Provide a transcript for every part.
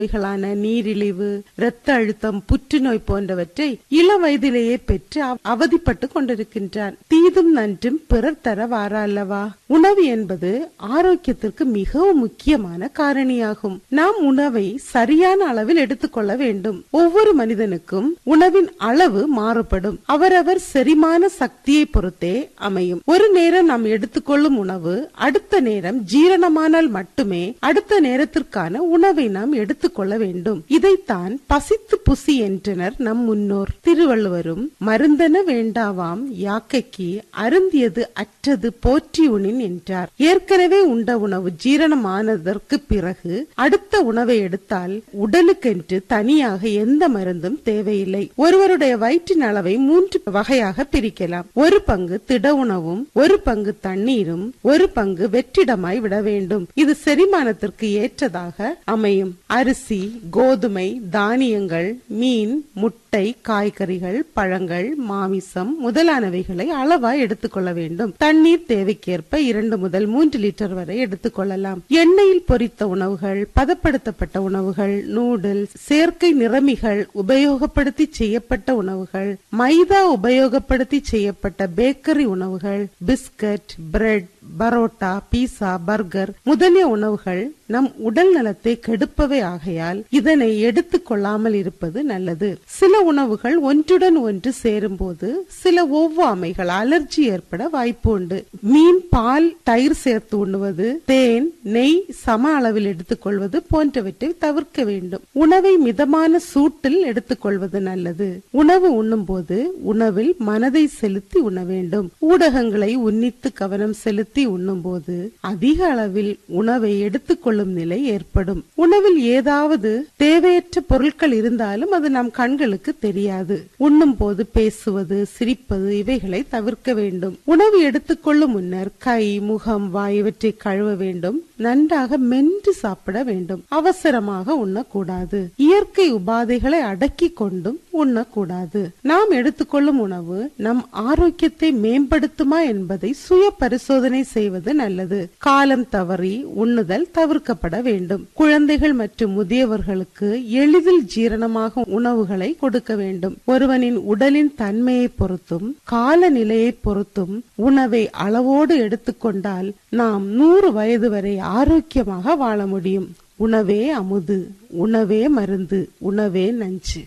நோய்களான நீரிழிவு இரத்த அழுத்தம் புற்றுநோய் போன்றவற்றை இள வயதிலேயே பெற்று அவ- அவதிப்பட்டுக் கொண்டிருக்கின்றான் தீதும் நன்றும் பிறர் தர வாரல்லவா உணவு என்பது ஆரோக்கியத்திற்கு மிகவும் முக்கியமான காரணியாகும் நாம் உணவை சரியான அளவில் எடுத்துக்கொள்ள வேண்டும் ஒவ்வொரு மனிதனுக்கும் உணவின் அளவு மாறுபடும் அவரவர் செரிமான சக்தியை பொறுத்தே அமையும் ஒரு நேரம் நாம் எடுத்துக்கொள்ளும் உணவு அடுத்த நேரம் ஜீரணமானால் மட்டுமே அடுத்த நேரத்திற்கான உணவை நாம் எடுத்துக்கொள்ள வேண்டும் இதைத்தான் பசித்து புசி என்றனர் நம் முன்னோர் திருவள்ளுவரும் மருந்தென வேண்டாவாம் யாக்கைக்கு அருந்தியது அற்றது போற்றி உணின் என்றார் ஏற்கனவே உண்ட உணவு ஜீரணமானதற்கு பிறகு அடுத்த உணவை எடுத்தால் உடலுக்கென்று தனியாக எந்த மருந்தும் தேவையில்லை ஒருவருடைய வயிற்றின் அளவை மூன்று வகையாக பிரிக்கலாம் ஒரு பங்கு திட உணவும் ஒரு பங்கு தண்ணீரும் ஒரு பங்கு வெற்றிடமாய் விட வேண்டும் இது செரிமானத்திற்கு ஏற்றதாக அமையும் அரிசி கோதுமை தானியங்கள் மீன் முட்டை காய்கறிகள் பழங்கள் மாமிசம் முதலானவைகளை அளவாய் எடுத்துக்கொள்ள வேண்டும் தண்ணீர் தேவைக்கேற்ப இரண்டு முதல் மூன்று லிட்டர் வரை எடுத்துக்கொள்ளலாம் எண்ணெயில் பொரித்த உணவுகள் பதப்படுத்தப்பட்ட உணவுகள் நூடுல்ஸ் செயற்கை நிறமிகள் உபயோகப்படுத்தி செய்யப்பட்ட உணவுகள் மைதா உபயோகப்படுத்தி செய்யப்பட்ட பேக்கரி உணவுகள் biscuit bread parotta pizza burger முதலிய உணவுகள் நம் உடல் நலத்தை கெடுப்பவை ஆகையால் இதனை எடுத்துக் கொள்ளாமல் இருப்பது நல்லது சில உணவுகள் ஒன்றுடன் ஒன்று சேரும்போது சில ஒவ்வாமைகள் அலர்ஜி ஏற்பட வாய்ப்பு உண்டு மீன் பால் தயிர் சேர்த்து உண்ணுவது தேன் நெய் சம அளவில் எடுத்துக்கொள்வது போன்றவற்றை தவிர்க்க வேண்டும் உணவை மிதமான சூட்டில் எடுத்துக்கொள்வது நல்லது உணவு உண்ணும்போது உணவில் மனதை செலுத்தி உண்ண வேண்டும் ஊடகங்களை உன்னித்து கவனம் செலுத்தி உண்ணும்போது அதிக அளவில் உணவை எடுத்துக்கொள்ளும் நிலை ஏற்படும் உணவில் ஏதாவது தேவையற்ற பொருட்கள் இருந்தாலும் அது நம் கண்களுக்கு தெரியாது உண்ணும் போது பேசுவது சிரிப்பது இவைகளை தவிர்க்க வேண்டும் உணவு எடுத்துக்கொள்ளும் முன்னர் கை முகம் வாய் இவற்றை கழுவ வேண்டும் நன்றாக மென்று சாப்பிட வேண்டும் அவசரமாக உண்ணக்கூடாது இயற்கை உபாதைகளை அடக்கி கொண்டும் உண்ணக்கூடாது நாம் எடுத்துக்கொள்ளும் உணவு நம் ஆரோக்கியத்தை மேம்படுத்துமா என்பதை சுய பரிசோதனை செய்வது நல்லது காலம் தவறி உண்ணுதல் தவிர்க்கப்பட வேண்டும் குழந்தைகள் மற்றும் முதியவர்களுக்கு எளிதில் ஜீரணமாக உணவுகளை கொடுக்க வேண்டும் ஒருவனின் உடலின் தன்மையை பொறுத்தும் காலநிலையை பொறுத்தும் உணவை அளவோடு எடுத்துக்கொண்டால் நாம் நூறு வயது வரை ஆரோக்கியமாக வாழ முடியும் உணவே அமுது உணவே மருந்து உணவே நஞ்சு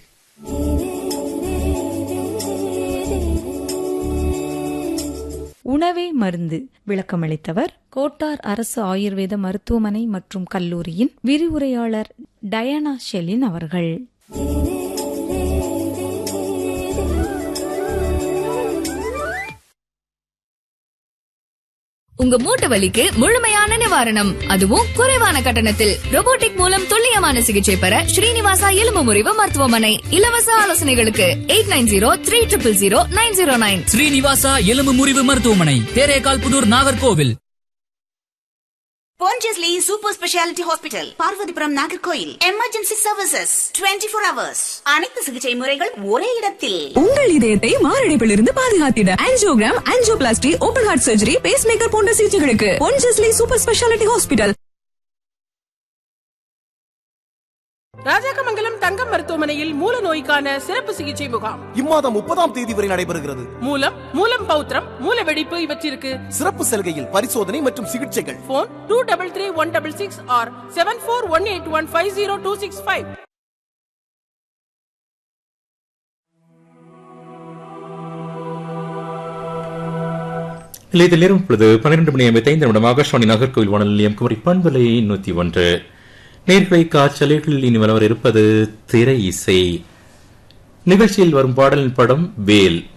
உணவே மருந்து விளக்கமளித்தவர் கோட்டார் அரசு ஆயுர்வேத மருத்துவமனை மற்றும் கல்லூரியின் விரிவுரையாளர் டயானா ஷெலின் அவர்கள் உங்க மூட்டு வலிக்கு முழுமையான நிவாரணம் அதுவும் குறைவான கட்டணத்தில் robotic மூலம் துல்லியமான சிகிச்சை பெற ஸ்ரீனிவாசா எலும்பு முறிவு மருத்துவமனை இலவச ஆலோசனைகளுக்கு eight nine zero three triple zero nine zero nine Srinivasa எலும்பு முறிவு மருத்துவமனை Therekal Puthur Nagercoil Pondicherry Super Speciality Hospital, Parvathipuram Nagercoil emergency services 24 four hours அனைத்து சிகிச்சை முறைகள் ஒரே இடத்தில் உங்கள் இதயத்தை மாரடைப்பிலிருந்து பாதுகாத்திட angiogram angioplasty open heart surgery pacemaker போன்ற சிகிச்சைகளுக்கு Ponjesly super speciality hospital Rajakkamangalam Thangam மருத்துவமனையில் மூல நோய்க்கான சிறப்பு சிகிச்சை முகாம் இம்மாதம் முப்பதாம் தேதி வரை நடைபெறுகிறது மூலம் மூலம் பௌத்திரம் மூல வெடிப்பு இவற்றிற்கு சிறப்பு சலுகையில் பரிசோதனை மற்றும் சிகிச்சைகள் phone two double three one double six or seven four one eight one five zero two six five நிலையத்தில் நேரம் இப்பொழுது பன்னிரண்டு மணி ஐம்பத்தைந்து நிமிடம் ஆகாஷ்வாணி நகர்கோவில் வானொலி நிலையம் குமரி பண்பலை நூத்தி ஒன்று நேர்களை காற்றலைகளில் இனி வளவர் இருப்பது திரை இசை நிகழ்ச்சியில் வரும் பாடலின் படம் வேல்